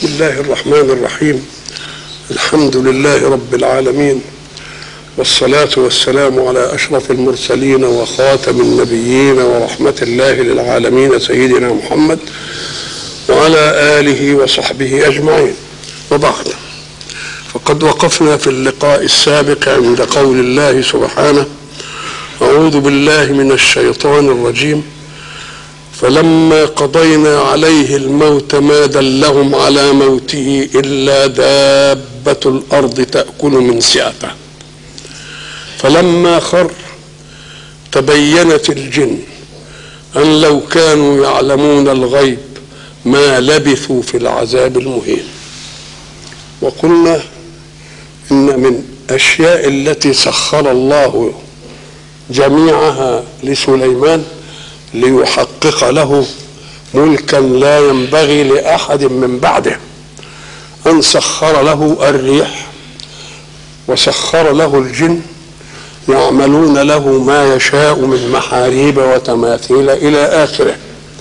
بسم الله الرحمن الرحيم الحمد لله رب العالمين والصلاة والسلام على أشرف المرسلين وخاتم النبيين ورحمة الله للعالمين سيدنا محمد وعلى آله وصحبه أجمعين وبعد فقد وقفنا في اللقاء السابق عند قول الله سبحانه أعوذ بالله من الشيطان الرجيم فلما قضينا عليه الموت ما دلهم على موته إلا دابة الأرض تأكل من سعته فلما خر تبينت الجن أن لو كانوا يعلمون الغيب ما لبثوا في العذاب المهين وقلنا إن من أشياء التي سخر الله جميعها لسليمان ليحقق له ملكا لا ينبغي لاحد من بعده ان سخر له الريح وسخر له الجن يعملون له ما يشاء من محاريب وتماثيل الى اخره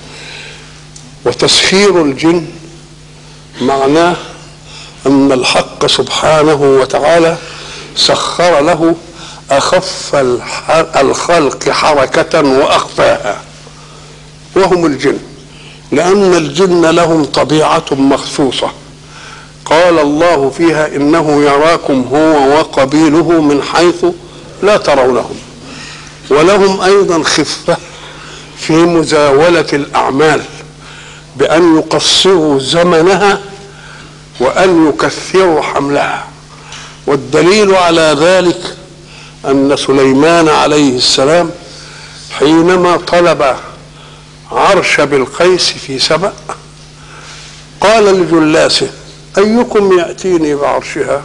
وتسخير الجن معناه ان الحق سبحانه وتعالى سخر له اخف الخلق حركه واخفاها وهم الجن لأن الجن لهم طبيعة مخصوصة قال الله فيها إنه يراكم هو وقبيله من حيث لا ترونهم ولهم أيضا خفة في مزاولة الأعمال بأن يقصروا زمنها وأن يكثروا حملها والدليل على ذلك أن سليمان عليه السلام حينما طلب عرش بالقيس في سبأ قال لجلاسه أيكم يأتيني بعرشها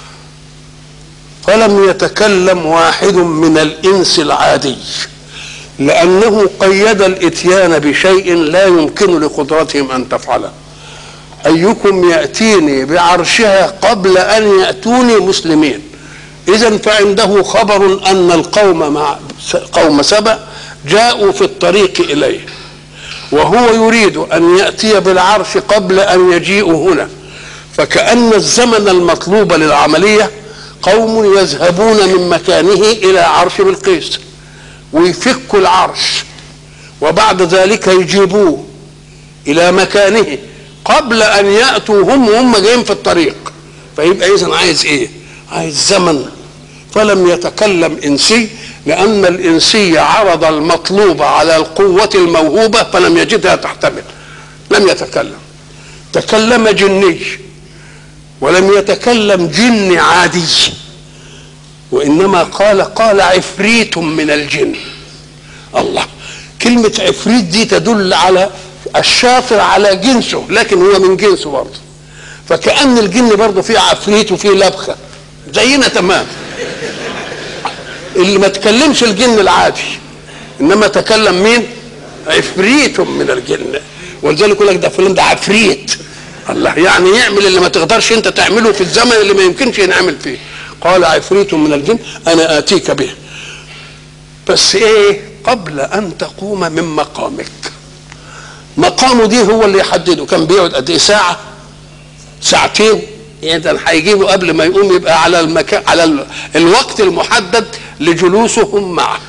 فلم يتكلم واحد من الإنس العادي لأنه قيد الإتيان بشيء لا يمكن لقدرتهم أن تفعله أيكم يأتيني بعرشها قبل أن يأتوني مسلمين إذا فعنده خبر أن القوم مع قوم سبأ جاءوا في الطريق إليه وهو يريد ان ياتي بالعرش قبل ان يجيئوا هنا فكان الزمن المطلوب للعمليه قوم يذهبون من مكانه الى عرش بلقيس ويفكوا العرش وبعد ذلك يجيبوه الى مكانه قبل ان ياتوا هم وهم جايين في الطريق فيبقى اذا عايز ايه عايز زمن فلم يتكلم انسي لأن الإنسية عرض المطلوب على القوة الموهوبة فلم يجدها تحتمل لم يتكلم تكلم جني ولم يتكلم جن عادي وإنما قال قال عفريت من الجن الله كلمة عفريت دي تدل على الشاطر على جنسه لكن هو من جنسه برضه فكأن الجن برضه فيه عفريت وفيه لبخة زينا تمام اللي ما تكلمش الجن العادي انما تكلم مين عفريت من الجن ولذلك يقول لك ده فلان ده عفريت الله يعني يعمل اللي ما تقدرش انت تعمله في الزمن اللي ما يمكنش ينعمل فيه قال عفريت من الجن انا اتيك به بس ايه قبل ان تقوم من مقامك مقامه دي هو اللي يحدده كان بيقعد قد ايه ساعه ساعتين اذا يعني هيجيبه قبل ما يقوم يبقى على المكان على الوقت المحدد لجلوسهم معه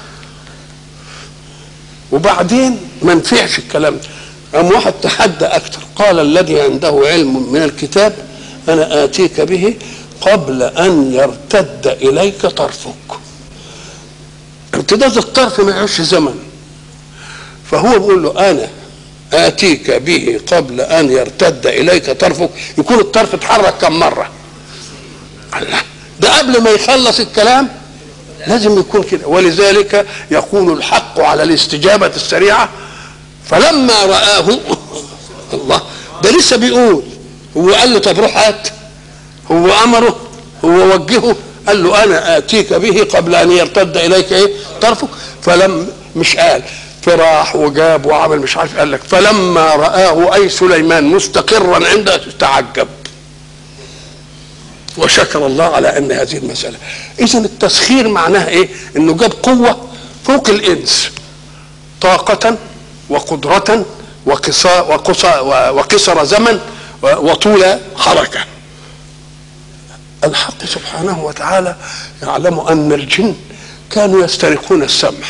وبعدين ما نفعش الكلام ده قام واحد تحدى اكثر قال الذي عنده علم من الكتاب انا اتيك به قبل ان يرتد اليك طرفك امتداد الطرف ما يعيش زمن فهو بيقول له انا آتيك به قبل أن يرتد إليك طرفك يكون الطرف اتحرك كم مرة الله ده قبل ما يخلص الكلام لازم يكون كده ولذلك يكون الحق على الاستجابة السريعة فلما رآه الله ده لسه بيقول هو قال له طب روح هات هو أمره هو وجهه قال له أنا آتيك به قبل أن يرتد إليك إيه طرفك فلم مش قال فراح وجاب وعمل مش عارف قال لك فلما رآه أي سليمان مستقرا عنده تعجب وشكر الله على أن هذه المسألة إذا التسخير معناها إيه إنه جاب قوة فوق الإنس طاقة وقدرة وقصا وقصا وقصر زمن وطول حركه الحق سبحانه وتعالى يعلم ان الجن كانوا يسترقون السمع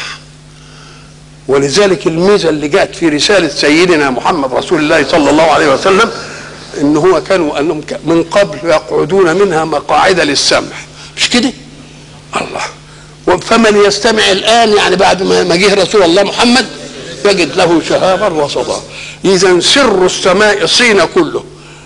ولذلك الميزه اللي جاءت في رساله سيدنا محمد رسول الله صلى الله عليه وسلم ان هو كانوا انهم من قبل يقعدون منها مقاعد للسمع مش كده؟ الله فمن يستمع الان يعني بعد ما جه رسول الله محمد يجد له شهابا وصدا اذا سر السماء صين كله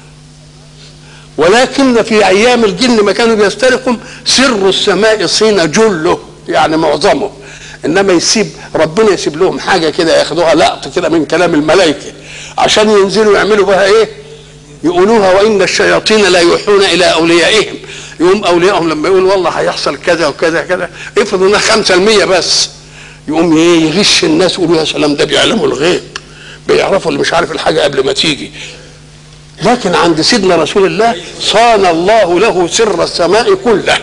ولكن في ايام الجن ما كانوا بيسترقوا سر السماء صين جله يعني معظمه انما يسيب ربنا يسيب لهم حاجه كده ياخدوها لقط كده من كلام الملائكه عشان ينزلوا يعملوا بها ايه يقولوها وان الشياطين لا يوحون الى اوليائهم يقوم اوليائهم لما يقول والله هيحصل كذا وكذا كذا افرض انها 5% بس يقوم ايه يغش الناس يقولوا يا سلام ده بيعلموا الغيب بيعرفوا اللي مش عارف الحاجه قبل ما تيجي لكن عند سيدنا رسول الله صان الله له سر السماء كله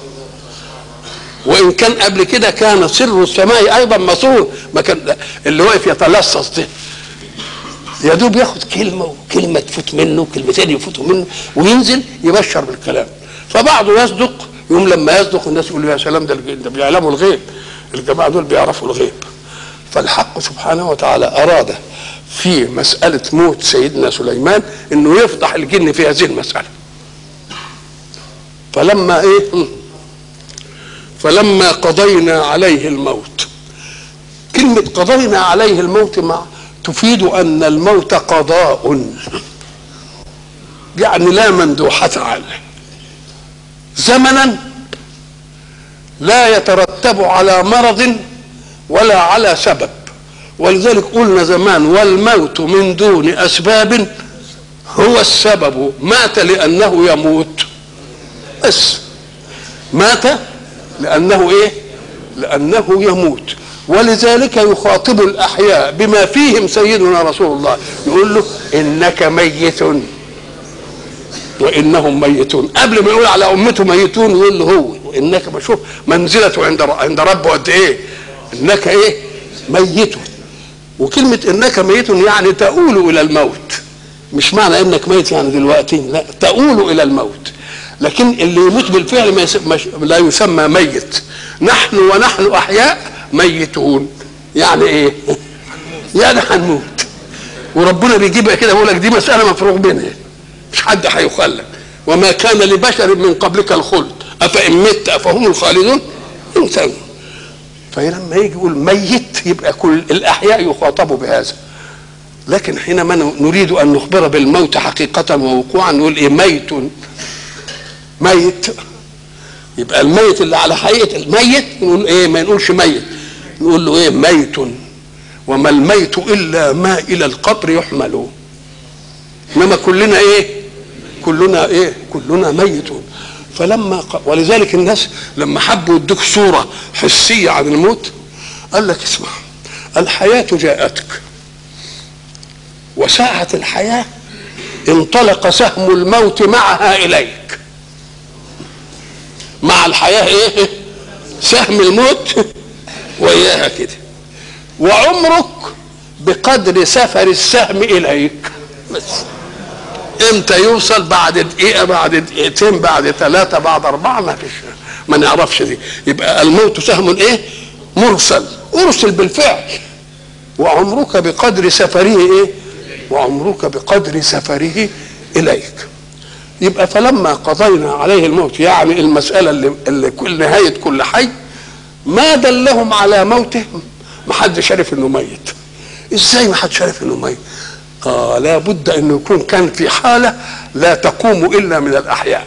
وان كان قبل كده كان سر السماء ايضا مصون ما كان اللي واقف يتلصص ده يا دوب ياخد كلمه وكلمه تفوت منه كلمتين يفوتوا منه وينزل يبشر بالكلام فبعضه يصدق يوم لما يصدق الناس يقولوا يا سلام ده ده بيعلموا الغيب الجماعه دول بيعرفوا الغيب فالحق سبحانه وتعالى اراد في مساله موت سيدنا سليمان انه يفضح الجن في هذه المساله فلما ايه فلما قضينا عليه الموت كلمة قضينا عليه الموت مع تفيد أن الموت قضاء يعني لا مندوحة عنه زمنا لا يترتب على مرض ولا على سبب ولذلك قلنا زمان والموت من دون أسباب هو السبب مات لأنه يموت بس مات لأنه إيه لأنه يموت ولذلك يخاطب الأحياء بما فيهم سيدنا رسول الله يقول له إنك ميت وإنهم ميتون قبل ما يقول على أمته ميتون يقول له هو وإنك بشوف منزلته عند عند ربه قد إيه إنك إيه ميت وكلمة إنك ميت يعني تؤول إلى الموت مش معنى إنك ميت يعني دلوقتي لا تؤول إلى الموت لكن اللي يموت بالفعل ما يسمى لا يسمى ميت نحن ونحن احياء ميتون يعني ايه يعني هنموت وربنا بيجيبها كده يقول لك دي مساله مفروغ منها مش حد هيخلد وما كان لبشر من قبلك الخلد افان مت افهم الخالدون انسان فلما يجي يقول ميت يبقى كل الاحياء يخاطبوا بهذا لكن حينما نريد ان نخبر بالموت حقيقه ووقوعا نقول ايه ميت ميت يبقى الميت اللي على حقيقه الميت نقول ايه ما نقولش ميت نقول له ايه ميت وما الميت الا ما الى القبر يحمل انما كلنا ايه كلنا ايه كلنا ميتون فلما ق... ولذلك الناس لما حبوا يدوك صوره حسيه عن الموت قال لك اسمع الحياه جاءتك وساعه الحياه انطلق سهم الموت معها اليك مع الحياة ايه سهم الموت وإياها كده وعمرك بقدر سفر السهم إليك بس امتى يوصل بعد دقيقة بعد دقيقتين بعد ثلاثة بعد أربعة ما فيش ما نعرفش دي يبقى الموت سهم ايه مرسل ارسل بالفعل وعمرك بقدر سفره ايه وعمرك بقدر سفره إليك يبقى فلما قضينا عليه الموت يعني المسألة اللي, اللي كل نهاية كل حي ما دلهم على موته ما حدش عرف انه ميت ازاي ما حدش عرف انه ميت آه لابد انه يكون كان في حالة لا تقوم الا من الاحياء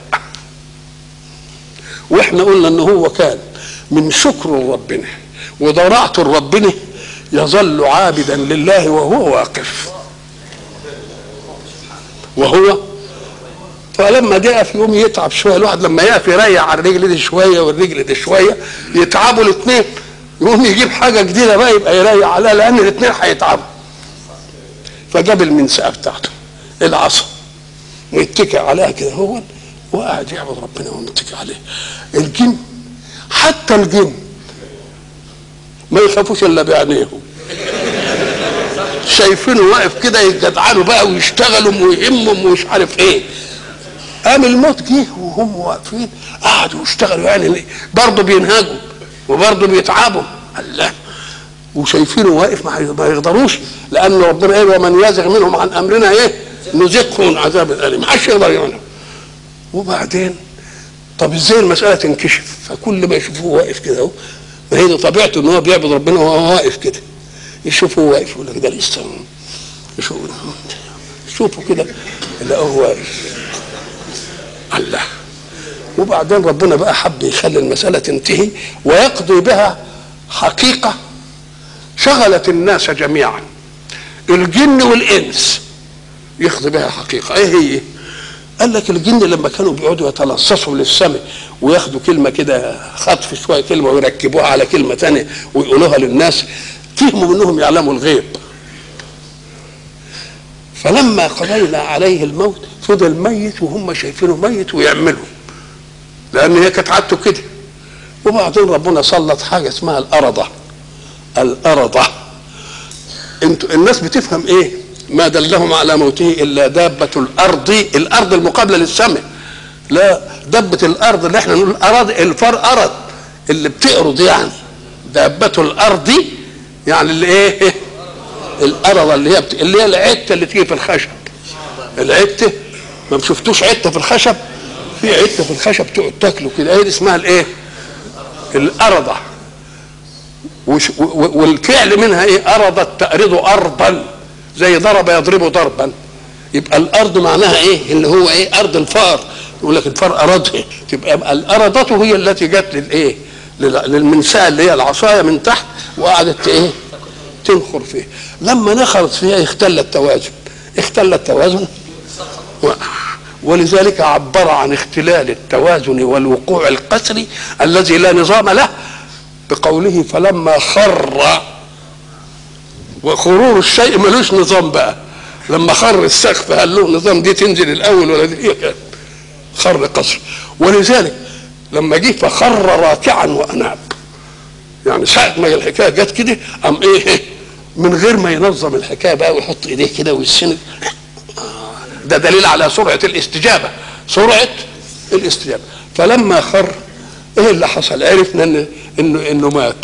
واحنا قلنا ان هو كان من شكر ربنا وضراعة ربنا يظل عابدا لله وهو واقف وهو فلما جاء في يوم يتعب شويه الواحد لما يقف يريح على الرجل دي شويه والرجل دي شويه يتعبوا الاثنين يقوم يجيب حاجه جديده بقى يبقى يريح عليها لان الاثنين هيتعبوا فجاب المنساه بتاعته العصا ويتكئ عليها كده هو وقاعد يعبد ربنا ومتكئ عليه الجن حتى الجن ما يخافوش الا بعينيهم شايفينه واقف كده يجدعنوا بقى ويشتغلوا ويهمهم ومش عارف ايه قام الموت جه وهم واقفين قعدوا يشتغلوا يعني برضه بينهجوا وبرضه بيتعبوا الله وشايفينه واقف ما ما يقدروش لان ربنا قال ومن يزغ منهم عن امرنا ايه نذقه من عذاب اليم ما حدش يقدر يعلم وبعدين طب ازاي المساله تنكشف فكل ما يشوفوه واقف كده اهو ما هي دي طبيعته ان هو بيعبد ربنا وهو واقف كده يشوفوه واقف يقول لك ده لسه يشوفوا شوفوا كده يلاقوه واقف الله وبعدين ربنا بقى حب يخلي المسألة تنتهي ويقضي بها حقيقة شغلت الناس جميعا الجن والإنس يقضي بها حقيقة ايه هي قال لك الجن لما كانوا بيقعدوا يتلصصوا للسماء وياخدوا كلمة كده خطف شوية كلمة ويركبوها على كلمة تانية ويقولوها للناس فهموا منهم يعلموا الغيب فلما قضينا عليه الموت فضل ميت وهم شايفينه ميت ويعملوا لان هي كانت عادته كده وبعدين ربنا سلط حاجه اسمها الارضه الارضه انتوا الناس بتفهم ايه ما دلهم على موته الا دابه الارض الارض المقابله للسماء لا دبه الارض اللي احنا نقول ارض الفار ارض اللي بتقرض يعني دابه الارض يعني اللي ايه الارض اللي هي بت... اللي هي العته اللي تيجي في الخشب العته ما شفتوش عته في الخشب في عته في الخشب تقعد تاكله كده هي دي اسمها الايه الارضه وش... و... والفعل منها ايه ارضت تأرض ارضا زي ضرب يضرب ضربا يبقى الارض معناها ايه اللي هو ايه ارض الفار يقول لك الفار ارضها تبقى الارضه هي التي جت للايه للمنساه اللي هي العصايه من تحت وقعدت ايه تنخر فيه لما نخرت فيها اختل التوازن اختل التوازن و... ولذلك عبر عن اختلال التوازن والوقوع القسري الذي لا نظام له بقوله فلما خر وخرور الشيء ملوش نظام بقى لما خر السقف هل له نظام دي تنزل الاول ولا دي هي خر قصر ولذلك لما جه فخر راكعا واناب يعني ساعة ما الحكايه جت كده قام ايه من غير ما ينظم الحكايه بقى ويحط ايديه كده ويسند ده دليل على سرعه الاستجابه سرعه الاستجابه فلما خر ايه اللي حصل عرفنا ان انه انه مات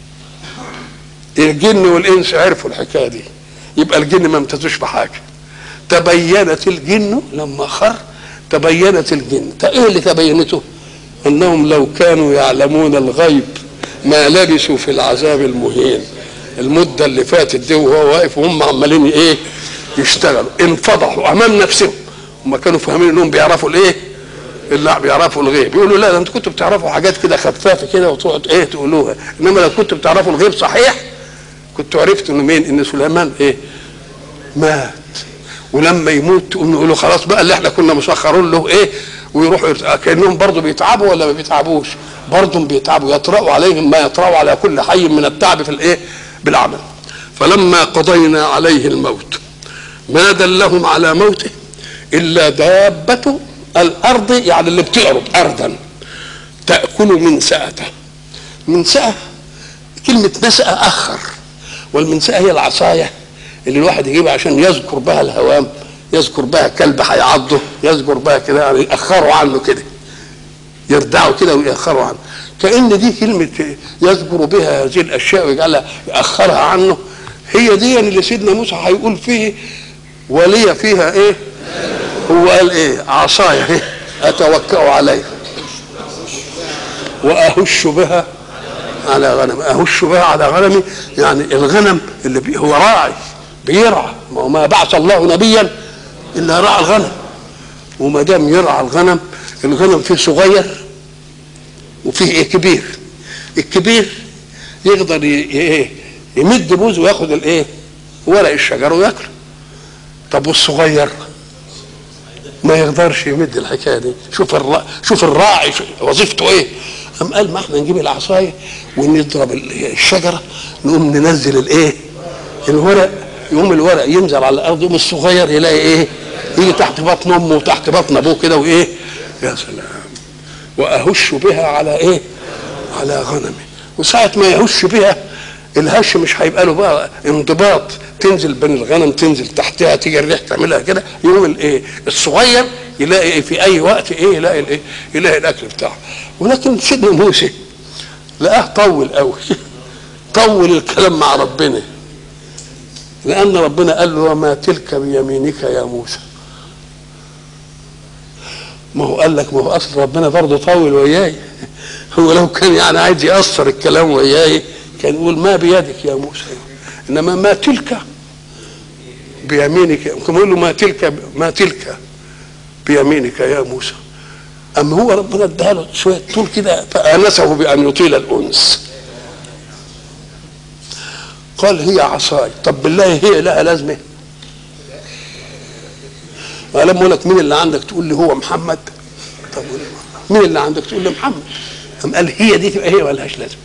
الجن والانس عرفوا الحكايه دي يبقى الجن ما امتازوش بحاجه تبينت الجن لما خر تبينت الجن ايه اللي تبينته انهم لو كانوا يعلمون الغيب ما لبثوا في العذاب المهين المده اللي فاتت دي وهو واقف وهم عمالين ايه يشتغلوا انفضحوا امام نفسهم هم كانوا فاهمين انهم بيعرفوا الايه اللي بيعرفوا الغيب يقولوا لا ده انتوا كنتوا بتعرفوا حاجات كده خفافه كده وتقعد ايه تقولوها انما لو كنتوا بتعرفوا الغيب صحيح كنتوا عرفتوا ان مين ان سليمان ايه مات ولما يموت تقوم نقولوا خلاص بقى اللي احنا كنا مسخرون له ايه ويروحوا كانهم برضه بيتعبوا ولا ما بيتعبوش برضه بيتعبوا يطرأوا عليهم ما يطرأوا على كل حي من التعب في الايه بالعمل فلما قضينا عليه الموت ما دلهم على موته الا دابه الارض يعني اللي بتعرض ارضا تاكل من سأته من سأة كلمة نسأ أخر والمنسأة هي العصاية اللي الواحد يجيبها عشان يذكر بها الهوام يذكر بها كلب هيعضه يذكر بها كده يعني يأخروا عنه كده يردعوا كده ويأخروا عنه كأن دي كلمة يذكر بها هذه الأشياء ويجعلها يأخرها عنه هي دي اللي سيدنا موسى هيقول فيه ولي فيها ايه هو قال ايه عصايا اتوكا عليها واهش بها على غنم اهش بها على غنمي يعني الغنم اللي بي هو راعي بيرعى ما هو ما بعث الله نبيا الا رعى الغنم وما دام يرعى الغنم الغنم فيه صغير وفيه ايه كبير الكبير يقدر ايه يمد بوزه وياخد الايه ورق الشجر وياكله طب والصغير ما يقدرش يمد الحكايه دي شوف الرا... شوف الراعي وظيفته ايه قام قال ما احنا نجيب العصايه ونضرب الشجره نقوم ننزل الايه الورق يقوم الورق ينزل على الارض يقوم الصغير يلاقي ايه يجي تحت بطن امه وتحت بطن ابوه كده وايه يا سلام واهش بها على ايه على غنمي وساعه ما يهش بها الهش مش هيبقى له بقى انضباط تنزل بين الغنم تنزل تحتها تيجي الريح تعملها كده يقوم الايه الصغير يلاقي إيه في اي وقت ايه يلاقي الايه يلاقي الاكل بتاعه ولكن سيدنا موسى لقاه طول قوي طول الكلام مع ربنا لان ربنا قال له وما تلك بيمينك يا موسى ما هو قال لك ما هو اصل ربنا برضه طول وياي هو لو كان يعني عايز يأثر الكلام وياي كان يقول ما بيدك يا موسى انما ما تلك بيمينك يمكن يقول له ما تلك ما تلك بيمينك يا موسى اما هو ربنا اداها له شويه طول كده فانسه بان يطيل الانس قال هي عصاي طب بالله هي لها لازمه لما اقول لك مين اللي عندك تقول لي هو محمد طب مين اللي عندك تقول لي محمد قام قال هي دي تبقى هي مالهاش لازمه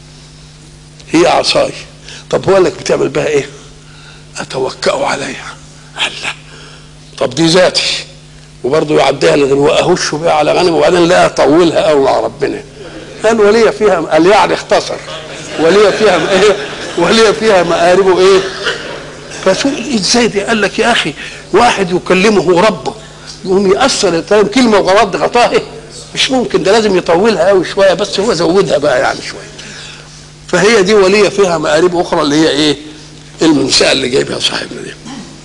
هي عصاي طب هو لك بتعمل بها ايه اتوكأ عليها قال لا طب دي ذاتي وبرضه يعديها لكن واهش بها على غنم وبعدين لا اطولها قوي مع ربنا قال ولي فيها قال يعني اختصر ولي فيها ايه ولي فيها مآرب ايه فسئل ازاي دي قال لك يا اخي واحد يكلمه ربه يقوم يأثر الكلام كلمه وغلط غطاه مش ممكن ده لازم يطولها قوي شويه بس هو زودها بقى يعني شويه فهي دي وليه فيها مآرب اخرى اللي هي ايه المنساه اللي جايبها صاحبنا دي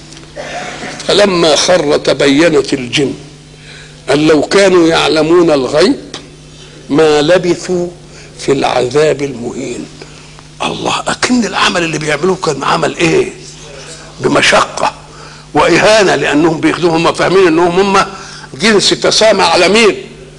فلما خر تبينت الجن أن لو كانوا يعلمون الغيب ما لبثوا في العذاب المهين الله أكن العمل اللي بيعملوه كان عمل إيه بمشقة وإهانة لأنهم بياخدوهم هم فاهمين أنهم هم جنس تسامى على مين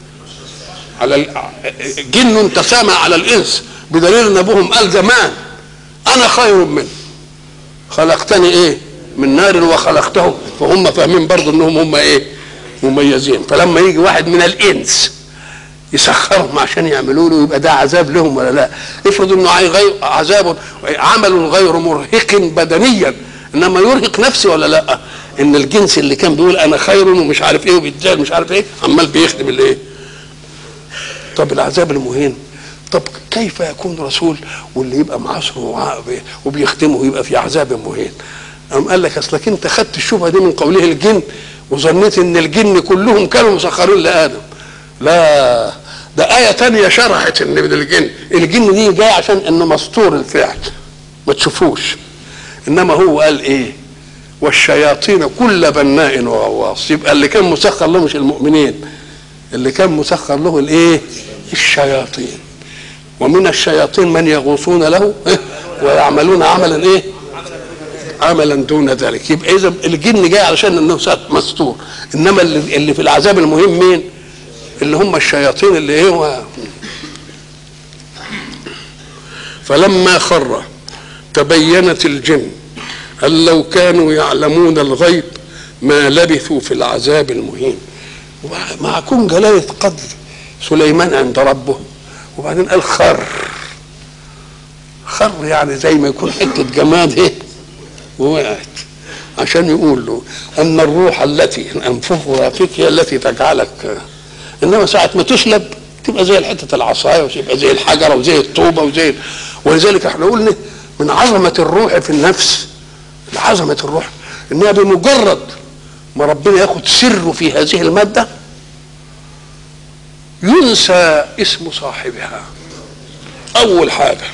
على ال... جن تسامى على الإنس بدليل أن أبوهم قال زمان أنا خير منه خلقتني إيه من نار وخلقته فهم فاهمين برضه انهم هم ايه مميزين فلما يجي واحد من الانس يسخرهم عشان يعملوا له يبقى ده عذاب لهم ولا لا افرض انه غير عذاب عمل غير مرهق بدنيا انما يرهق نفسي ولا لا ان الجنس اللي كان بيقول انا خير ومش عارف ايه وبيتجاهل مش عارف ايه عمال بيخدم الايه طب العذاب المهين طب كيف يكون رسول واللي يبقى معاصره وبيخدمه يبقى في عذاب مهين قام قال لك اصلك انت خدت الشبهه دي من قوله الجن وظنيت ان الجن كلهم كانوا مسخرين لادم لا ده آية تانية شرحت ان من الجن الجن دي جاي عشان انه مستور الفعل ما تشوفوش انما هو قال ايه والشياطين كل بناء وغواص يبقى اللي كان مسخر له مش المؤمنين اللي كان مسخر له الايه الشياطين ومن الشياطين من يغوصون له ويعملون عملا ايه عملا دون ذلك يبقى اذا الجن جاي علشان انه مستور انما اللي, اللي في العذاب المهم مين اللي هم الشياطين اللي ايه فلما خر تبينت الجن أن لو كانوا يعلمون الغيب ما لبثوا في العذاب المهين مع كون جلالة قدر سليمان عند ربه وبعدين قال خر خر يعني زي ما يكون حتة جماد ايه ووقعت عشان يقول له ان الروح التي انفخها فيك هي التي تجعلك انما ساعه ما تسلب تبقى زي حته العصايه وتبقى زي الحجره وزي الطوبه وزي ولذلك احنا قلنا من عظمه الروح في النفس عظمه الروح انها بمجرد ما ربنا ياخد سره في هذه الماده ينسى اسم صاحبها اول حاجه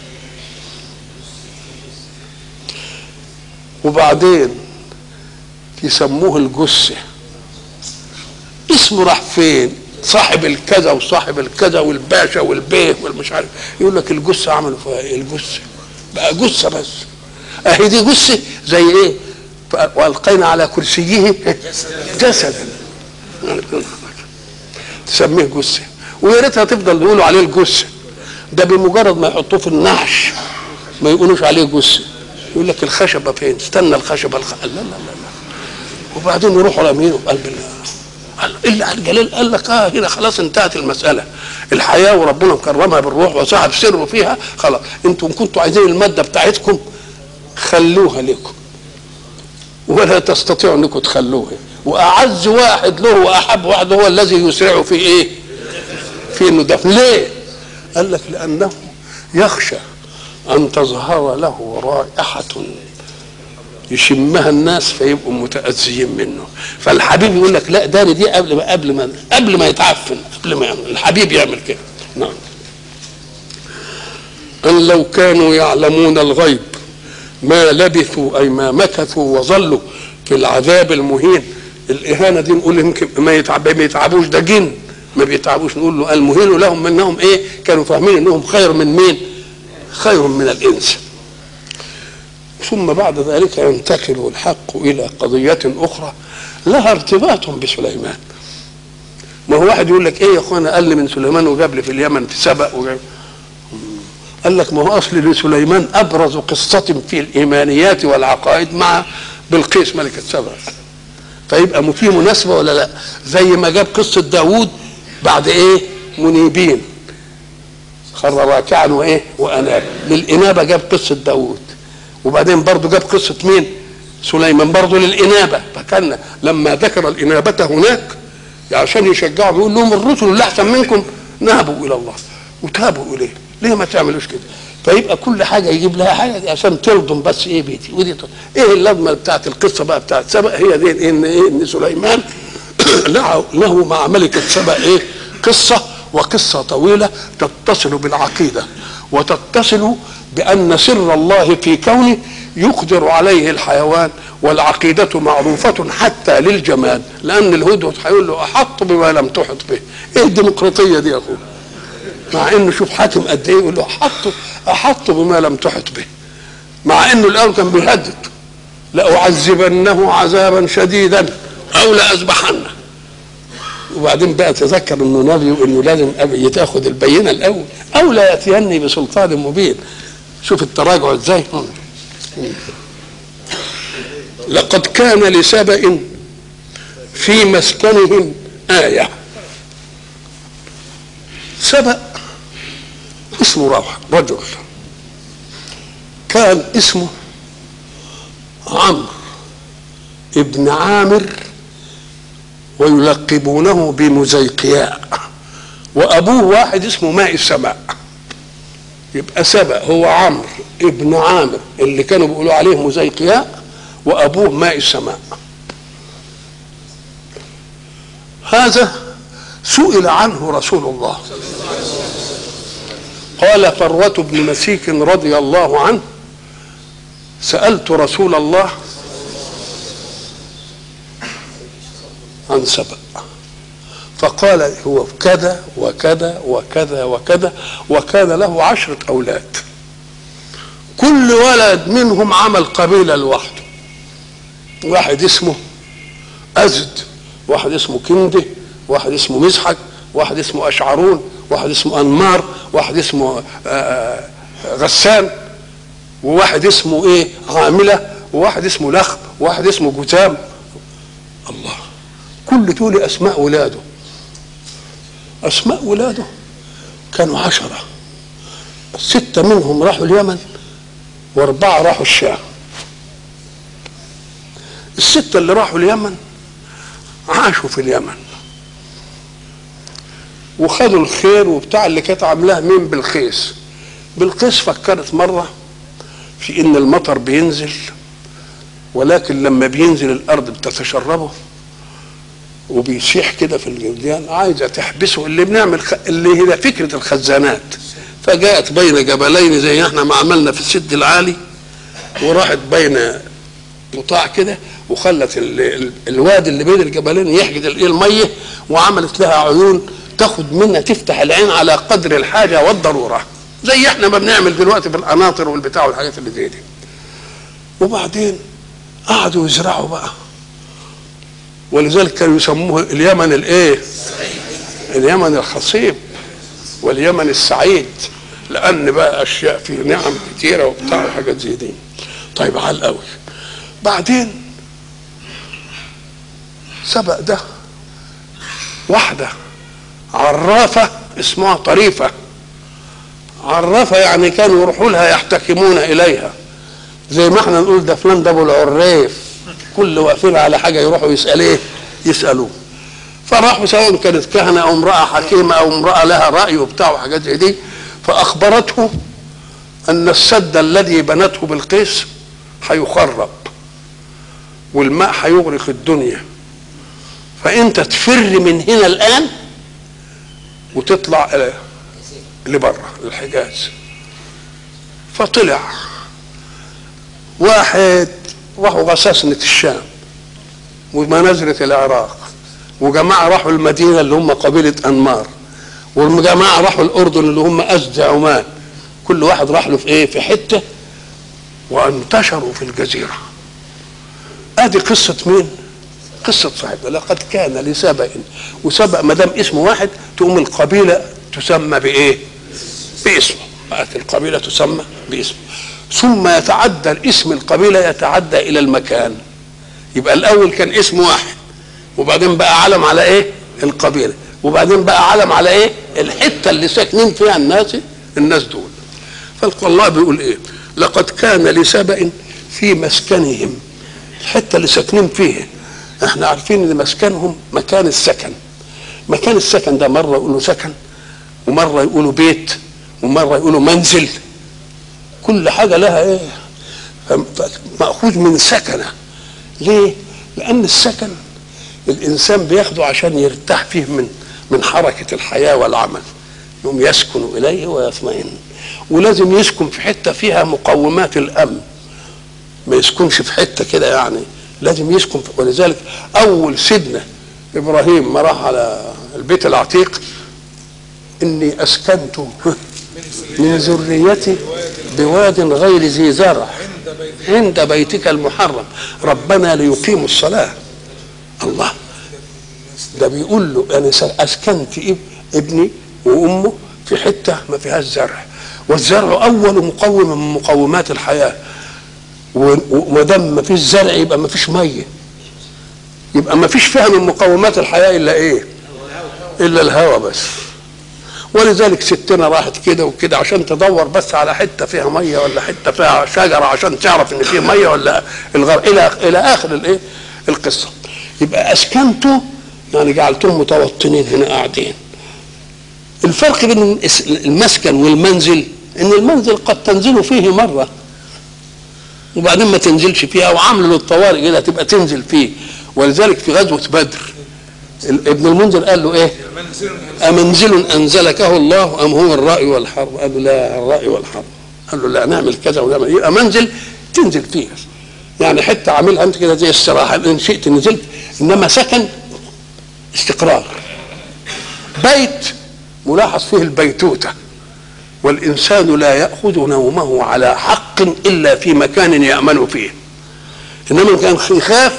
وبعدين يسموه الجثة اسمه راح فين صاحب الكذا وصاحب الكذا والباشا والبيه والمش عارف يقول لك الجثة عملوا فيها ايه الجثة بقى جثة بس اهي دي جثة زي ايه والقينا على كرسيه جسدا تسميه جثة ويا ريتها تفضل يقولوا عليه الجثة ده بمجرد ما يحطوه في النعش ما يقولوش عليه جثة يقول لك الخشبه فين؟ استنى الخشبه الخ... لا لا لا لا وبعدين يروحوا رامينه في قلب الله الا الجليل قال لك اه هنا خلاص انتهت المساله الحياه وربنا مكرمها بالروح وصاحب سره فيها خلاص انتم كنتوا عايزين الماده بتاعتكم خلوها لكم ولا تستطيعوا انكم تخلوها واعز واحد له واحب واحد هو الذي يسرع في ايه؟ في انه دفن ليه؟ قال لك لانه يخشى ان تظهر له رائحه يشمها الناس فيبقوا متاذيين منه فالحبيب يقول لك لا داري دي قبل ما قبل ما قبل ما يتعفن قبل ما يعمل الحبيب يعمل كده نعم ان لو كانوا يعلمون الغيب ما لبثوا اي ما مكثوا وظلوا في العذاب المهين الاهانه دي نقول يمكن ما يتعب ما يتعبوش ده جن ما بيتعبوش نقول له المهين لهم منهم ايه كانوا فاهمين انهم خير من مين خير من الانس ثم بعد ذلك ينتقل الحق الى قضيه اخرى لها ارتباط بسليمان ما هو واحد يقول لك ايه يا اخوانا قال لي من سليمان وجاب لي في اليمن في سبأ وجاب قال لك ما هو اصل لسليمان ابرز قصه في الايمانيات والعقائد مع بلقيس ملكه سبأ فيبقى في مناسبه ولا لا زي ما جاب قصه داوود بعد ايه منيبين خر راكعا وايه واناب للانابه جاب قصه داوود وبعدين برضه جاب قصه مين سليمان برضه للانابه فكان لما ذكر الانابه هناك عشان يشجعوا بيقول لهم الرسل اللي احسن منكم نابوا الى الله وتابوا اليه ليه ما تعملوش كده فيبقى كل حاجه يجيب لها حاجه دي عشان تلضم بس ايه بيتي ودي تلضم. ايه اللضمه بتاعت القصه بقى بتاعت سبأ هي دي ان ايه ان سليمان له له مع ملكه سبأ ايه قصه وقصه طويله تتصل بالعقيده وتتصل بان سر الله في كونه يقدر عليه الحيوان والعقيدة معروفة حتى للجماد لأن الهدهد هيقول له أحط بما لم تحط به إيه الديمقراطية دي يا أخويا مع انه شوف حاكم قد ايه يقول له احطه احطه بما لم تحط به مع انه الاول كان بيهدد لاعذبنه عذابا شديدا او لاذبحنه وبعدين بقى تذكر انه نبي وانه لازم يتاخذ البينه الاول او لا ياتيني بسلطان مبين شوف التراجع ازاي لقد كان لسبأ في مسكنهم آية سبأ اسمه رجل كان اسمه عمرو ابن عامر ويلقبونه بمزيقياء وابوه واحد اسمه ماء السماء يبقى سبأ هو عمرو ابن عامر اللي كانوا بيقولوا عليه مزيقياء وابوه ماء السماء هذا سئل عنه رسول الله قال فروة بن مسيك رضي الله عنه سألت رسول الله عن سبأ فقال هو كذا وكذا وكذا وكذا وكان له عشرة أولاد كل ولد منهم عمل قبيلة لوحده واحد اسمه أزد واحد اسمه كندة واحد اسمه مزحك واحد اسمه أشعرون واحد اسمه أنمار واحد اسمه آآ غسان وواحد اسمه ايه عاملة وواحد اسمه لخم وواحد اسمه جتام الله كل دول اسماء ولاده اسماء ولاده كانوا عشرة ستة منهم راحوا اليمن واربعة راحوا الشام الستة اللي راحوا اليمن عاشوا في اليمن وخدوا الخير وبتاع اللي كانت عاملاه مين بالقيس بالقيس فكرت مرة في ان المطر بينزل ولكن لما بينزل الارض بتتشربه وبيسيح كده في الجديان عايزه تحبسه اللي بنعمل خ... اللي هي فكره الخزانات فجاءت بين جبلين زي احنا ما عملنا في السد العالي وراحت بين قطاع كده وخلت ال... ال... الوادي اللي بين الجبلين يحجز الايه الميه وعملت لها عيون تاخد منها تفتح العين على قدر الحاجه والضروره زي احنا ما بنعمل دلوقتي في القناطر والبتاع والحاجات اللي زي دي وبعدين قعدوا يزرعوا بقى ولذلك كانوا يسموه اليمن الايه اليمن الخصيب واليمن السعيد لان بقى اشياء فيه نعم كتيره وبتاع وحاجات زي دي طيب على قوي بعدين سبق ده واحده عرافه اسمها طريفه عرافه يعني كانوا يروحوا لها يحتكمون اليها زي ما احنا نقول ده فلان ده ابو العريف كل واقفين على حاجه يروحوا يسال ايه يسالوه فراحوا سواء كانت كهنه او امراه حكيمه او امراه لها راي وبتاع وحاجات زي دي فاخبرته ان السد الذي بنته بالقيس هيخرب والماء هيغرق الدنيا فانت تفر من هنا الان وتطلع لبره الحجاز فطلع واحد راحوا غساسنة الشام ومنازلة العراق وجماعة راحوا المدينة اللي هم قبيلة أنمار والجماعة راحوا الأردن اللي هم أسد عمان كل واحد راح له في إيه في حتة وانتشروا في الجزيرة ادي قصة مين قصة صاحبنا لقد كان لسبأ وسبأ ما دام اسم واحد تقوم القبيلة تسمى بإيه باسمه بقت القبيلة تسمى باسمه ثم يتعدى الاسم القبيلة يتعدى إلى المكان يبقى الأول كان اسم واحد وبعدين بقى علم على إيه القبيلة وبعدين بقى علم على إيه الحتة اللي ساكنين فيها الناس الناس دول فالله بيقول إيه لقد كان لسبأ في مسكنهم الحته اللي ساكنين فيها احنا عارفين ان مسكنهم مكان السكن مكان السكن ده مره يقولوا سكن ومره يقولوا بيت ومره يقولوا منزل كل حاجه لها ايه ماخوذ من سكنه ليه لان السكن الانسان بياخده عشان يرتاح فيه من من حركه الحياه والعمل يوم يسكن اليه ويطمئن ولازم يسكن في حته فيها مقومات الامن ما يسكنش في حته كده يعني لازم يسكن في ولذلك اول سيدنا ابراهيم ما راح على البيت العتيق اني اسكنت من ذريتي بواد غير ذي زرع عند بيتك المحرم ربنا ليقيموا الصلاه الله ده بيقول له انا اسكنت ابني وامه في حته ما فيهاش زرع والزرع اول مقوم من مقومات الحياه وما دام ما فيش زرع يبقى ما فيش ميه يبقى ما فيش فيها من مقومات الحياه الا ايه الا الهواء بس ولذلك ستنا راحت كده وكده عشان تدور بس على حته فيها ميه ولا حته فيها شجره عشان تعرف ان فيه ميه ولا الغر الى الى اخر الايه القصه يبقى اسكنته يعني جعلتهم متوطنين هنا قاعدين الفرق بين المسكن والمنزل ان المنزل قد تنزل فيه مره وبعدين ما تنزلش فيها وعامل للطوارئ كده تبقى تنزل فيه ولذلك في غزوه بدر ابن المنذر قال له ايه أمنزل أنزلكه الله أم هو الرأي والحرب قال له لا الرأي والحرب قال له لا نعمل كذا ونعمل يبقى منزل تنزل فيه يعني حتة عاملها أنت كده زي استراحة إن شئت نزلت إنما سكن استقرار بيت ملاحظ فيه البيتوتة والإنسان لا يأخذ نومه على حق إلا في مكان يأمن فيه إنما كان يخاف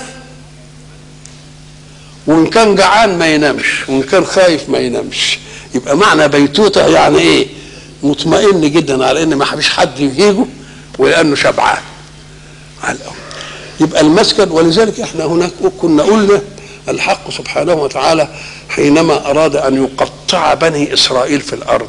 وإن كان جعان ما ينامش وإن كان خايف ما ينامش يبقى معنى بيتوتة يعني إيه مطمئن جدا على إن ما فيش حد يجيبه ولأنه شبعان على الأول يبقى المسكن ولذلك احنا هناك كنا قلنا الحق سبحانه وتعالى حينما أراد أن يقطع بني إسرائيل في الأرض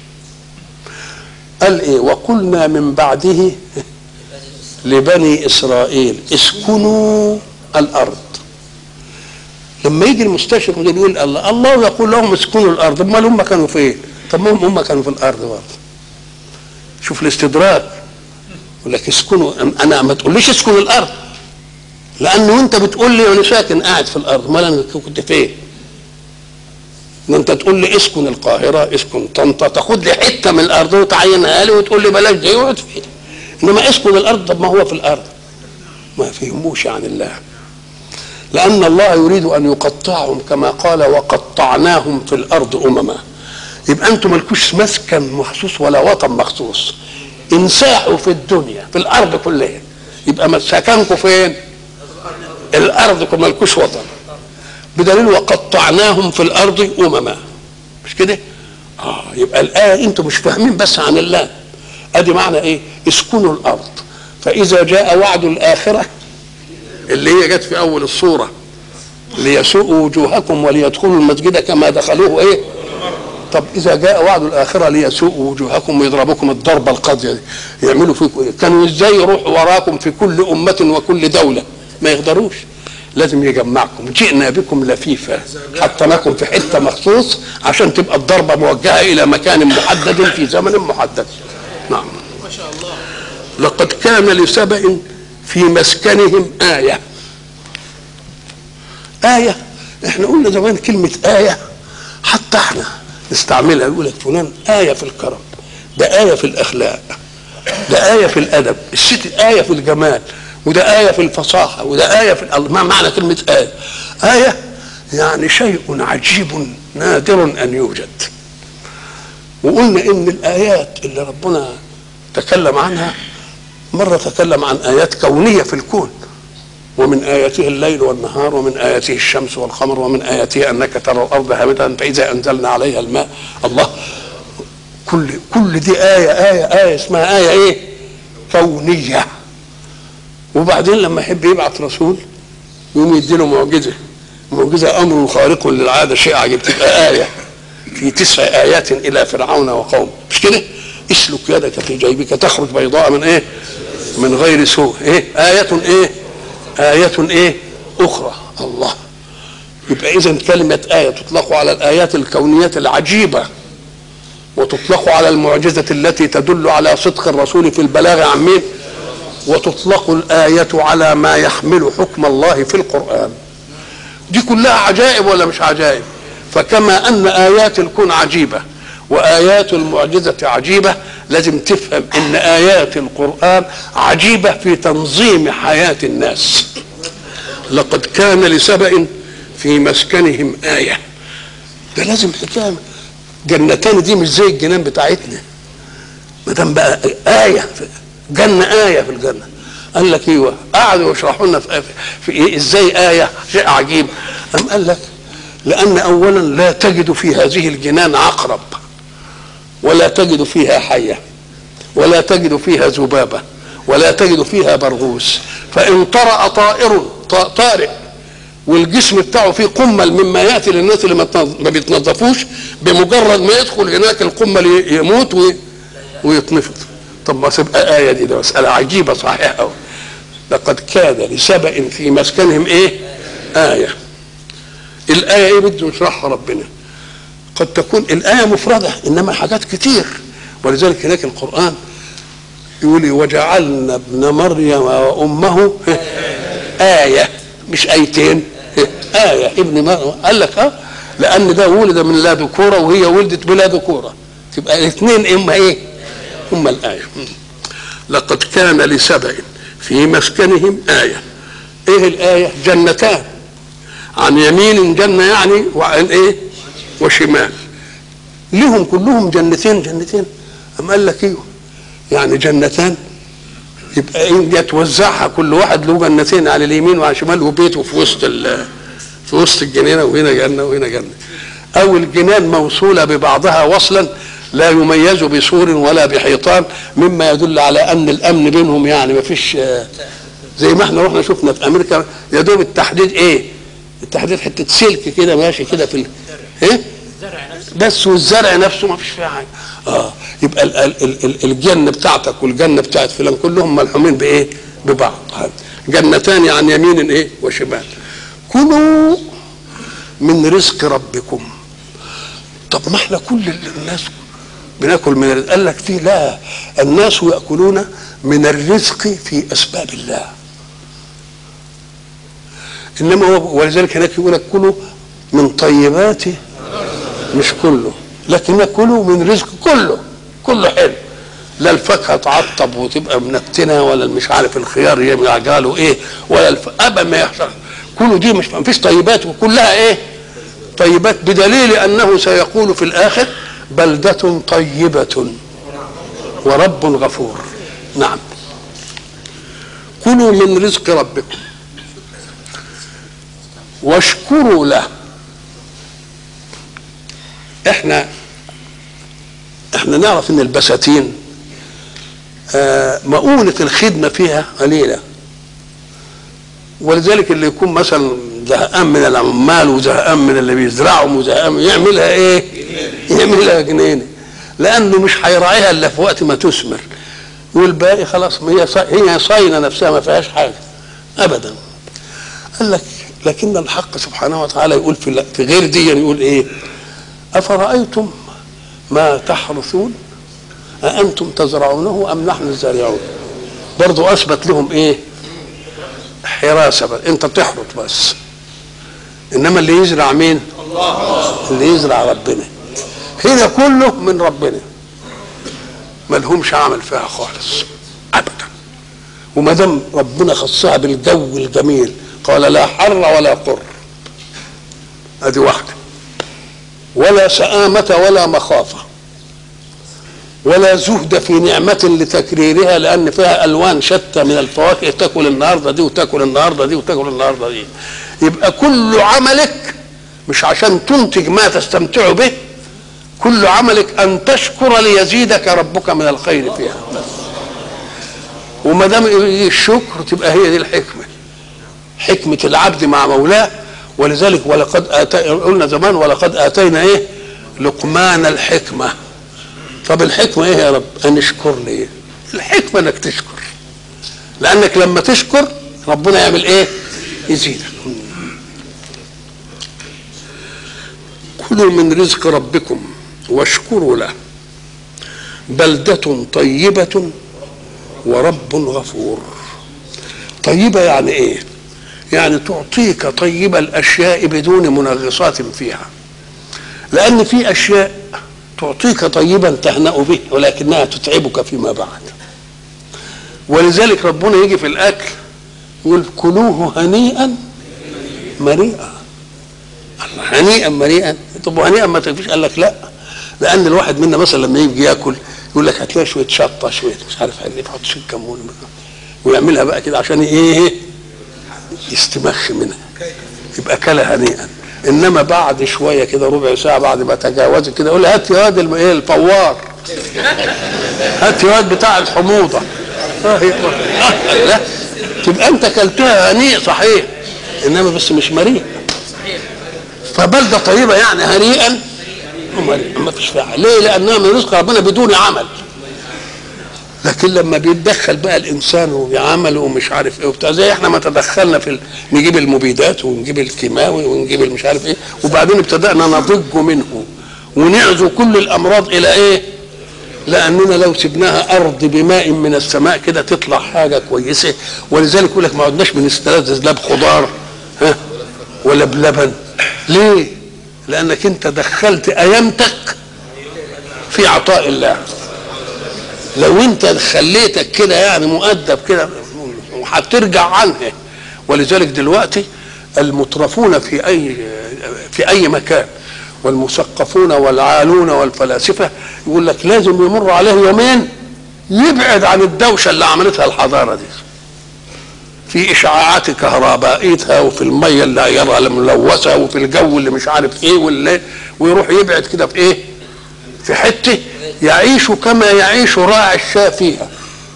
قال ايه وقلنا من بعده لبني اسرائيل اسكنوا الارض لما يجي المستشرق ده يقول الله الله يقول لهم اسكنوا الارض امال هم كانوا فين طب ما هم كانوا في الارض برضه شوف الاستدراك يقول لك اسكنوا انا ما تقوليش اسكنوا الارض لانه انت بتقول لي انا ساكن قاعد في الارض امال انا كنت فين ان انت تقول لي اسكن القاهره اسكن طنطا تاخد لي حته من الارض وتعينها لي وتقول لي بلاش دي اقعد فيه انما اسكن الارض طب ما هو في الارض ما فهموش عن الله لان الله يريد ان يقطعهم كما قال وقطعناهم في الارض امما يبقى انتم مالكوش مسكن مخصوص ولا وطن مخصوص انساحوا في الدنيا في الارض كلها يبقى سكنكم فين الارض مالكوش وطن بدليل وقطعناهم في الارض امما مش كده اه يبقى الايه انتم مش فاهمين بس عن الله ادي معنى ايه اسكنوا الارض فاذا جاء وعد الاخره اللي هي جت في اول الصوره ليسوءوا وجوهكم وليدخلوا المسجد كما دخلوه ايه طب اذا جاء وعد الاخره ليسوءوا وجوهكم ويضربكم الضربه القاضيه دي يعملوا فيكم ايه كانوا ازاي يروحوا وراكم في كل امه وكل دوله ما يقدروش لازم يجمعكم جئنا بكم لفيفا حطيناكم في حته مخصوص عشان تبقى الضربه موجهه الى مكان محدد في زمن محدد نعم ما شاء الله لقد كان لسبأ في مسكنهم آية آية احنا قلنا زمان كلمة آية حتى احنا نستعملها يقول لك فلان آية في الكرم ده آية في الأخلاق ده آية في الأدب الست آية في الجمال وده آية في الفصاحة وده آية في ما معنى كلمة آية آية يعني شيء عجيب نادر أن يوجد وقلنا إن الآيات اللي ربنا تكلم عنها مرة تكلم عن آيات كونية في الكون ومن آياته الليل والنهار ومن آياته الشمس والقمر ومن آياته أنك ترى الأرض هامدة فإذا أنزلنا عليها الماء الله كل كل دي آية آية آية اسمها آية إيه؟ كونية وبعدين لما يحب يبعث رسول يقوم يديله معجزة معجزة أمر خارق للعادة شيء عجيب تبقى آية في تسع آيات إلى فرعون وقومه مش كده؟ اسلك يدك في جيبك تخرج بيضاء من إيه؟ من غير سوء إيه؟ آية إيه؟ آية إيه؟ أخرى الله يبقى إذا كلمة آية تطلق على الآيات الكونية العجيبة وتطلق على المعجزة التي تدل على صدق الرسول في البلاغ عن مين وتطلق الآية على ما يحمل حكم الله في القرآن دي كلها عجائب ولا مش عجائب فكما أن آيات الكون عجيبة وآيات المعجزة عجيبة لازم تفهم أن آيات القرآن عجيبة في تنظيم حياة الناس لقد كان لسبأ في مسكنهم آية ده لازم حكاية جنتان دي مش زي الجنان بتاعتنا ما دام بقى آية جنة آية في الجنة قال لك ايوه قعدوا يشرحوا لنا في, في إيه ازاي آية شيء عجيب أم قال لك لأن أولا لا تجد في هذه الجنان عقرب ولا تجد فيها حية ولا تجد فيها ذبابة ولا تجد فيها برغوث فإن طرأ طائر طارئ والجسم بتاعه فيه قمل مما ياتي للناس اللي ما بيتنظفوش بمجرد ما يدخل هناك القمل يموت ويتنفض طب ما تبقى آية دي ده مسألة عجيبة صحيحة أوي لقد كان لسبأ في مسكنهم إيه؟ آية الآية إيه بده يشرحها ربنا قد تكون الآية مفردة إنما حاجات كتير ولذلك هناك القرآن يقول وجعلنا ابن مريم وأمه آية مش آيتين آية ابن مريم قال لك اه لأن ده ولد من لا ذكورة وهي ولدت بلا ذكورة تبقى الاثنين إما إيه؟ هما الآية لقد كان لسبع في مسكنهم آية إيه الآية؟ جنتان عن يمين جنة يعني وعن إيه؟ وشمال لهم كلهم جنتين جنتين أم قال لك إيه؟ يعني جنتان يبقى إيه يتوزعها كل واحد له جنتين على اليمين وعلى الشمال وبيته في وسط في وسط الجنينه وهنا جنه وهنا جنه او الجنان موصوله ببعضها وصلا لا يميز بسور ولا بحيطان مما يدل على ان الامن بينهم يعني ما فيش زي ما احنا رحنا شفنا في امريكا يا دوب التحديد ايه؟ التحديد حته سلك كده ماشي كده في ال... ايه؟ بس والزرع نفسه ما فيش فيه حاجه اه يبقى ال ال ال الجنه بتاعتك والجنه بتاعت فلان كلهم ملحومين بايه؟ ببعض جنتان عن يمين ايه؟ وشمال كلوا من رزق ربكم طب ما احنا كل الناس بناكل من الرزق قال لك في لا الناس ياكلون من الرزق في اسباب الله انما هو ولذلك هناك يقول لك كلوا من طيباته مش كله لكن كلوا من رزق كله كله حلو لا الفاكهه تعطب وتبقى منتنه ولا مش عارف الخيار يعجله ايه ولا الف... ابدا ما يحصل كله دي مش ما فيش طيبات وكلها ايه طيبات بدليل انه سيقول في الاخر بلدة طيبة ورب غفور نعم كلوا من رزق ربكم واشكروا له احنا احنا نعرف ان البساتين آه مؤونة الخدمة فيها قليلة ولذلك اللي يكون مثلا زهقان من العمال وزهقان من اللي بيزرعوا وزهقان يعملها ايه؟ يعملها جنينه لانه مش هيراعيها الا في وقت ما تثمر والباقي خلاص هي هي صاينه نفسها ما فيهاش حاجه ابدا قال لك لكن الحق سبحانه وتعالى يقول في في غير دي يقول ايه؟ افرايتم ما تحرثون أأنتم تزرعونه أم نحن الزارعون برضو أثبت لهم إيه حراسة بس. أنت تحرط بس إنما اللي يزرع مين الله اللي يزرع ربنا هنا كله من ربنا ملهمش عمل فيها خالص أبدا وما دام ربنا خصها بالجو الجميل قال لا حر ولا قر ادي واحده ولا سآمة ولا مخافة ولا زهد في نعمة لتكريرها لأن فيها ألوان شتى من الفواكه تاكل النهاردة دي وتاكل النهاردة دي وتاكل النهاردة دي يبقى كل عملك مش عشان تنتج ما تستمتع به كل عملك أن تشكر ليزيدك ربك من الخير فيها وما دام الشكر تبقى هي دي الحكمة حكمة العبد مع مولاه ولذلك ولقد آتي قلنا زمان ولقد آتينا إيه لقمان الحكمة طب الحكمة إيه يا رب أن اشكر لي الحكمة أنك تشكر لأنك لما تشكر ربنا يعمل إيه يزيدك كلوا من رزق ربكم واشكروا له بلدة طيبة ورب غفور طيبة يعني ايه يعني تعطيك طيب الاشياء بدون منغصات فيها لان في اشياء تعطيك طيبا تهنأ به ولكنها تتعبك فيما بعد ولذلك ربنا يجي في الاكل يقول كلوه هنيئا مريئا الله هنيئا مريئا طب وهنيئا ما تكفيش قال لك لا لان الواحد منا مثلا لما يجي ياكل يقول لك هتلاقي شويه شطه شويه مش عارف حاجه يحط شويه كمون ويعملها بقى كده عشان ايه يستمخ منها يبقى كلها هنيئا انما بعد شويه كده ربع ساعه بعد ما تجاوزت كده يقول هات يا واد الم- ايه الفوار هات يا واد بتاع الحموضه آه هي- آه لا تبقى انت كلتها هنيء صحيح انما بس مش مريء فبلده طيبه يعني هنيئا ومريئا ما فيش فيها ليه لانها من رزق ربنا بدون عمل لكن لما بيتدخل بقى الانسان وبيعمل ومش عارف ايه وبتاع زي احنا ما تدخلنا في ال... نجيب المبيدات ونجيب الكيماوي ونجيب المش عارف ايه وبعدين ابتدانا نضج منه ونعزو كل الامراض الى ايه؟ لاننا لو سبناها ارض بماء من السماء كده تطلع حاجه كويسه ولذلك يقول لك ما عدناش بنستلذذ لا بخضار ها ولا بلبن ليه؟ لانك انت دخلت ايامتك في عطاء الله لو انت خليتك كده يعني مؤدب كده وهترجع عنها ولذلك دلوقتي المترفون في اي في اي مكان والمثقفون والعالون والفلاسفه يقول لك لازم يمر عليه يومين يبعد عن الدوشه اللي عملتها الحضاره دي في اشعاعات كهربائيتها وفي الميه اللي يرى الملوثه وفي الجو اللي مش عارف ايه واللي ويروح يبعد كده في ايه في حته يعيش كما يعيش راعي الشاة فيها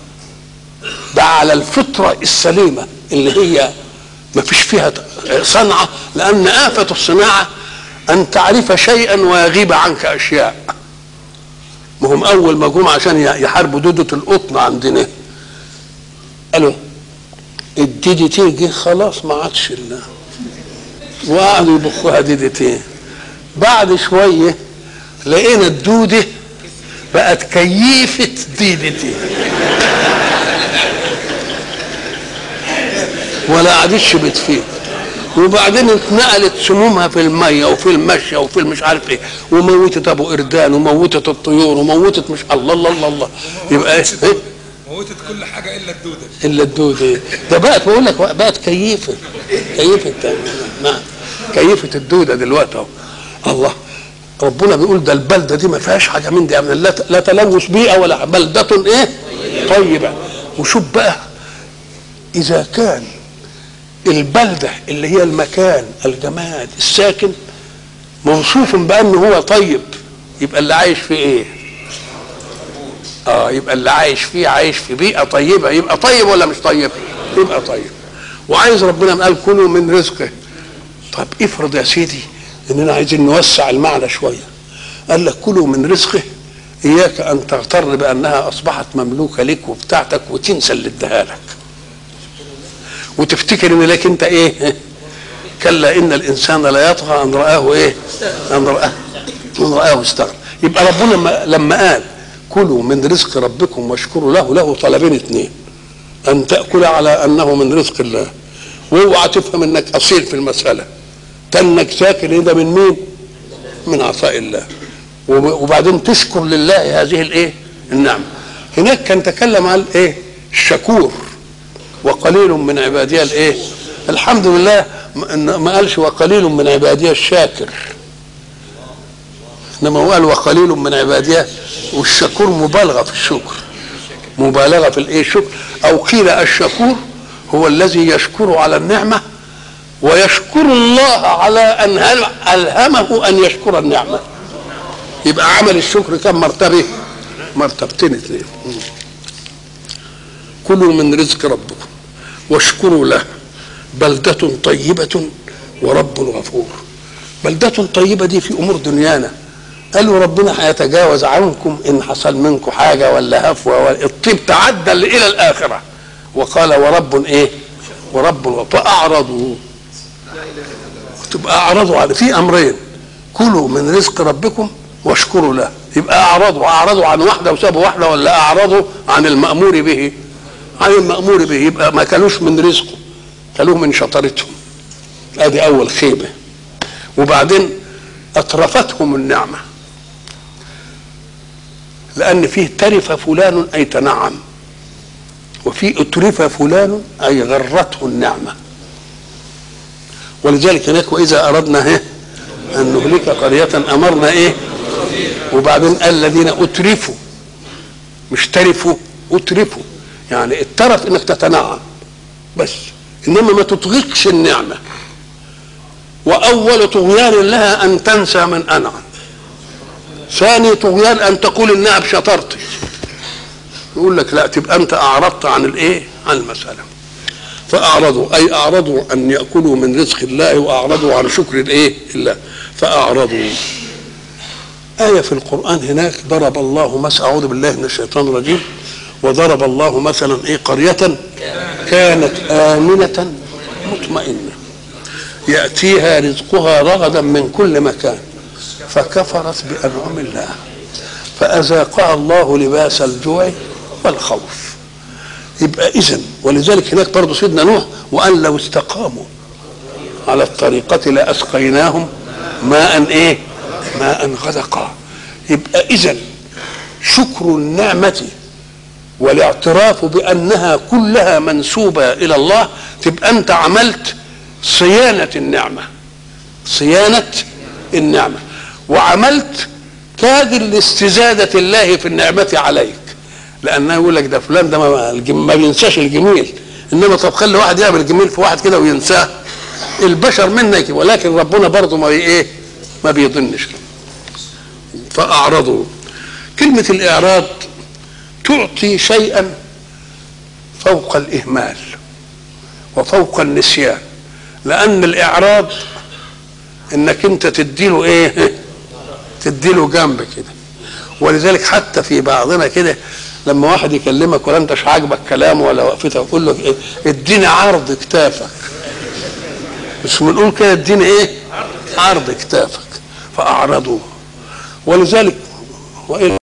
ده على الفطرة السليمة اللي هي ما فيش فيها صنعة لأن آفة الصناعة أن تعرف شيئا ويغيب عنك أشياء ما هم أول ما جم عشان يحاربوا دودة القطن عندنا قالوا الدي تي جه خلاص ما عادش الله وقعدوا يبخوها دي تي بعد شويه لقينا الدوده بقت كيفة ديدتي ولا عادتش بتفيد وبعدين اتنقلت سمومها في الميه وفي المشي وفي المش عارف ايه وموتت ابو قردان وموتت الطيور وموتت مش الله الله الله, الله. يبقى ايه إيه؟ موتت كل حاجه الا الدوده الا الدوده ده بقت بقول لك بقت كيفه كيفه نعم كيفه الدوده دلوقتي اهو الله ربنا بيقول ده البلده دي ما فيهاش حاجه من دي يعني لا لا تلوث بيئه ولا بلده ايه طيبه وشوف بقى اذا كان البلده اللي هي المكان الجماد الساكن موصوف بانه هو طيب يبقى اللي عايش فيه ايه اه يبقى اللي عايش فيه عايش في بيئه طيبه يبقى طيب ولا مش طيب يبقى طيب وعايز ربنا قال كلوا من رزقه طب افرض يا سيدي اننا عايزين نوسع المعنى شويه قال لك كلوا من رزقه اياك ان تغتر بانها اصبحت مملوكه لك وبتاعتك وتنسى اللي اداها لك وتفتكر ان لك انت ايه كلا ان الانسان لا يطغى ان راه ايه ان راه ان راه استغنى يبقى ربنا لما- لما قال كلوا من رزق ربكم واشكروا له له طلبين اثنين ان تاكل على انه من رزق الله واوعى تفهم انك اصيل في المساله تنك ساكن ده من مين من عطاء الله وبعدين تشكر لله هذه الايه النعمه هناك كان تكلم عن الايه الشكور وقليل من عبادي الايه الحمد لله ما قالش وقليل من عبادي الشاكر انما هو قال وقليل من عبادي والشكور مبالغه في الشكر مبالغه في الايه الشكر او قيل الشكور هو الذي يشكر على النعمه ويشكر الله على ان الهمه ان يشكر النعمه يبقى عمل الشكر كم مرتبه مرتبتين اثنين كلوا من رزق ربكم واشكروا له بلدة طيبة ورب غفور بلدة طيبة دي في أمور دنيانا قالوا ربنا هيتجاوز عنكم إن حصل منكم حاجة ولا هفوة ولا الطيب تعدى إلى الآخرة وقال ورب إيه ورب غفور فأعرضوا تبقى أعرضوا على في أمرين كلوا من رزق ربكم واشكروا له يبقى أعرضوا أعرضوا عن واحدة وسابوا واحدة ولا أعرضوا عن المأمور به عن المأمور به يبقى ما كانوش من رزقه كانوا من شطارتهم ادي اول خيبه وبعدين اطرفتهم النعمه لان فيه ترف فلان اي تنعم وفي اترف فلان اي غرته النعمه ولذلك هناك واذا اردنا ايه ان نهلك قريه امرنا ايه وبعدين قال الذين اترفوا مش ترفوا اترفوا يعني الترف انك تتنعم بس انما ما تطغقش النعمه واول طغيان لها ان تنسى من انعم ثاني طغيان ان تقول انها بشطارتي يقول لك لا تبقى انت اعرضت عن الايه عن المساله فاعرضوا اي اعرضوا ان ياكلوا من رزق الله واعرضوا عن شكر الايه الله فاعرضوا آية في القرآن هناك ضرب الله مثلا أعوذ بالله من الشيطان الرجيم وضرب الله مثلا إيه قرية كانت آمنة مطمئنة يأتيها رزقها رغدا من كل مكان فكفرت بأنعم الله فأذاقها الله لباس الجوع والخوف يبقى إذن ولذلك هناك برضه سيدنا نوح وأن لو استقاموا على الطريقة لأسقيناهم ماء إيه ماء غدقا يبقى إذن شكر النعمة والاعتراف بانها كلها منسوبه الى الله تبقى انت عملت صيانه النعمه صيانه النعمه وعملت كاد لاستزاده الله في النعمه عليك لانه يقول لك ده فلان ده ما, ما بينساش الجميل انما طب خلي واحد يعمل جميل في واحد كده وينساه البشر منك ولكن ربنا برضه ما ايه ما بيضنش فاعرضوا كلمه الاعراض تعطي شيئا فوق الاهمال وفوق النسيان لان الاعراض انك انت تديله ايه تديله جنب كده ولذلك حتى في بعضنا كده لما واحد يكلمك ولا انتش عاجبك كلامه ولا وقفته يقول لك ايه اديني عرض كتافك مش بنقول كده اديني ايه عرض كتافك فاعرضوا ولذلك وإن